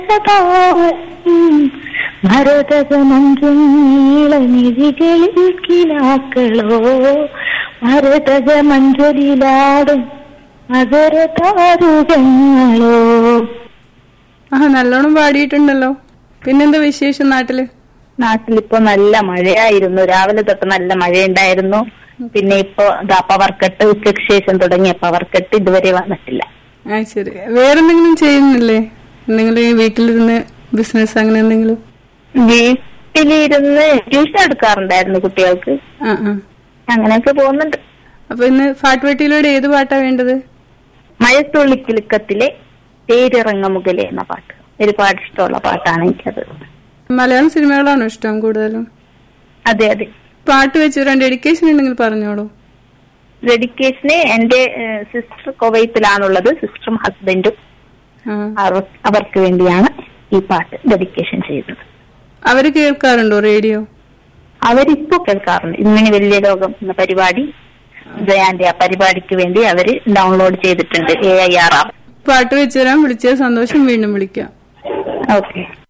ഭരതകമഞ്ചും നീളനിഴികളിൽ കിനാക്കളോ ഭരതകമഞ്ചലിലാടും മകരതാരുകങ്ങളോ ആ നല്ലോണം പാടിയിട്ടുണ്ടല്ലോ പിന്നെന്താ വിശേഷം നാട്ടില് നാട്ടിലിപ്പോ നല്ല മഴയായിരുന്നു രാവിലെ തൊട്ട് നല്ല മഴയുണ്ടായിരുന്നു പിന്നെ ഇപ്പൊ ദാ പവർ കട്ട് ഉച്ചയ്ക്ക് ശേഷം തുടങ്ങിയ പവർ കട്ട് ഇതുവരെ വന്നിട്ടില്ല ആ ശരി വേറെന്തെങ്കിലും ചെയ്യുന്നില്ലേ എന്തെങ്കിലും ഈ വീട്ടിലിരുന്ന് ബിസിനസ് അങ്ങനെ എന്തെങ്കിലും വീട്ടിലിരുന്ന് ട്യൂഷൻ എടുക്കാറുണ്ടായിരുന്നു കുട്ടികൾക്ക് ആ ആ അങ്ങനെയൊക്കെ പോകുന്നുണ്ട് അപ്പൊ ഇന്ന് ഫാട്ടുവെട്ടിയിലൂടെ ഏത് പാട്ടാ വേണ്ടത് മഴത്തുള്ളിക്കിലുക്കത്തിലെ തേരിറങ്ങമുകലെ എന്ന പാട്ട് ഒരുപാട് ഇഷ്ടമുള്ള പാട്ടാണ് എനിക്കത് മലയാളം സിനിമകളാണോ ഇഷ്ടം കൂടുതലും അതെ അതെ പാട്ട് വെച്ച് രണ്ട് ഡെഡിക്കേഷൻ ഉണ്ടെങ്കിൽ പറഞ്ഞോളൂ ഡെഡിക്കേഷന് എന്റെ സിസ്റ്റർ കുവൈത്തിലാണുള്ളത് സിസ്റ്ററും ഹസ്ബൻഡും ആ അവർ- അവർക്ക് വേണ്ടിയാണ് ഈ പാട്ട് ഡെഡിക്കേഷൻ ചെയ്തത് അവര് കേൾക്കാറുണ്ടോ റേഡിയോ അവരിപ്പോ കേൾക്കാറുണ്ട് ഇന്നിനി വലിയ ലോകം എന്ന പരിപാടി ജയാന്റെ ആ പരിപാടിക്ക് വേണ്ടി അവര് ഡൗൺലോഡ് ചെയ്തിട്ടുണ്ട് എ ഐ ആർ ആർ പാട്ട് വെച്ച് തരാൻ വിളിച്ച സന്തോഷം വീണ്ടും വിളിക്കാം ഓക്കെ